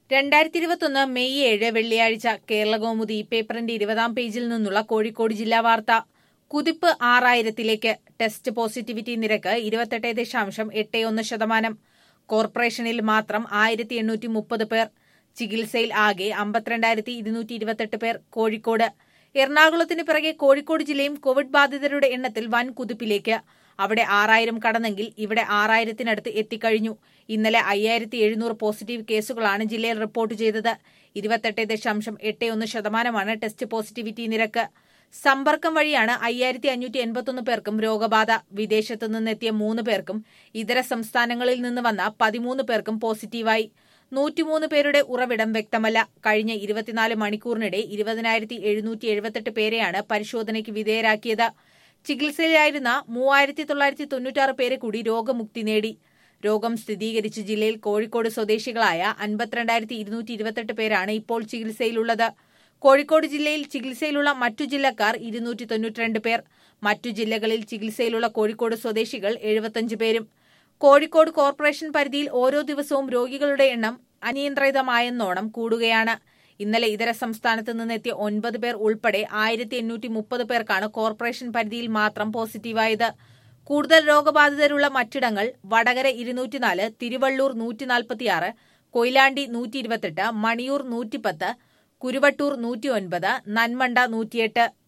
രണ്ടായിരത്തി ഇരുപത്തൊന്ന് മെയ് ഏഴ് വെള്ളിയാഴ്ച കേരളകൗമുദി പേപ്പറിന്റെ ഇരുപതാം പേജിൽ നിന്നുള്ള കോഴിക്കോട് ജില്ലാ വാർത്ത കുതിപ്പ് ആറായിരത്തിലേക്ക് ടെസ്റ്റ് പോസിറ്റിവിറ്റി നിരക്ക് ഇരുപത്തെട്ട് ദശാംശം എട്ട് ഒന്ന് ശതമാനം കോർപ്പറേഷനിൽ മാത്രം ആയിരത്തി എണ്ണൂറ്റി മുപ്പത് പേർ ചികിത്സയിൽ ആകെ അമ്പത്തിരണ്ടായിരത്തി ഇരുന്നൂറ്റി ഇരുപത്തെട്ട് പേർ കോഴിക്കോട് എറണാകുളത്തിന് പിറകെ കോഴിക്കോട് ജില്ലയും കോവിഡ് ബാധിതരുടെ എണ്ണത്തിൽ വൻ കുതിപ്പിലേക്ക് അവിടെ ആറായിരം കടന്നെങ്കിൽ ഇവിടെ ആറായിരത്തിനടുത്ത് എത്തിക്കഴിഞ്ഞു ഇന്നലെ അയ്യായിരത്തി എഴുന്നൂറ് പോസിറ്റീവ് കേസുകളാണ് ജില്ലയിൽ റിപ്പോർട്ട് ചെയ്തത് ഇരുപത്തെട്ട് ദശാംശം എട്ട് ഒന്ന് ശതമാനമാണ് ടെസ്റ്റ് പോസിറ്റിവിറ്റി നിരക്ക് സമ്പർക്കം വഴിയാണ് അയ്യായിരത്തി അഞ്ഞൂറ്റി എൺപത്തൊന്ന് പേർക്കും രോഗബാധ വിദേശത്തു നിന്നെത്തിയ മൂന്ന് പേർക്കും ഇതര സംസ്ഥാനങ്ങളിൽ നിന്ന് വന്ന പതിമൂന്ന് പേർക്കും പോസിറ്റീവായി നൂറ്റിമൂന്ന് പേരുടെ ഉറവിടം വ്യക്തമല്ല കഴിഞ്ഞ ഇരുപത്തിനാല് മണിക്കൂറിനിടെ ഇരുപതിനായിരത്തി എഴുന്നൂറ്റി എഴുപത്തെട്ട് പേരെയാണ് പരിശോധനയ്ക്ക് വിധേയരാക്കിയത് ചികിത്സയിലായിരുന്ന മൂവായിരത്തി തൊള്ളായിരത്തി തൊണ്ണൂറ്റാറ് പേരെ കൂടി രോഗമുക്തി നേടി രോഗം സ്ഥിരീകരിച്ച് ജില്ലയിൽ കോഴിക്കോട് സ്വദേശികളായ അൻപത്തിരണ്ടായിരത്തി ഇരുന്നൂറ്റി ഇരുപത്തെട്ട് പേരാണ് ഇപ്പോൾ ചികിത്സയിലുള്ളത് കോഴിക്കോട് ജില്ലയിൽ ചികിത്സയിലുള്ള മറ്റു ജില്ലക്കാർ ഇരുന്നൂറ്റി തൊണ്ണൂറ്റിരണ്ട് പേർ മറ്റു ജില്ലകളിൽ ചികിത്സയിലുള്ള കോഴിക്കോട് സ്വദേശികൾ എഴുപത്തഞ്ച് പേരും കോഴിക്കോട് കോർപ്പറേഷൻ പരിധിയിൽ ഓരോ ദിവസവും രോഗികളുടെ എണ്ണം അനിയന്ത്രിതമായെന്നോണം കൂടുകയാണ് ഇന്നലെ ഇതര സംസ്ഥാനത്ത് നിന്നെത്തിയ ഒൻപത് പേർ ഉൾപ്പെടെ ആയിരത്തി എണ്ണൂറ്റി മുപ്പത് പേർക്കാണ് കോർപ്പറേഷൻ പരിധിയിൽ മാത്രം പോസിറ്റീവായത് കൂടുതൽ രോഗബാധിതരുള്ള മറ്റിടങ്ങൾ വടകര ഇരുന്നൂറ്റിനാല് തിരുവള്ളൂർ നൂറ്റി നാൽപ്പത്തിയാറ് കൊയിലാണ്ടി നൂറ്റി ഇരുപത്തെട്ട് മണിയൂർ നൂറ്റിപ്പത്ത് കുരുവട്ടൂർ നൂറ്റി ഒൻപത് നന്മണ്ട നൂറ്റിയെട്ട്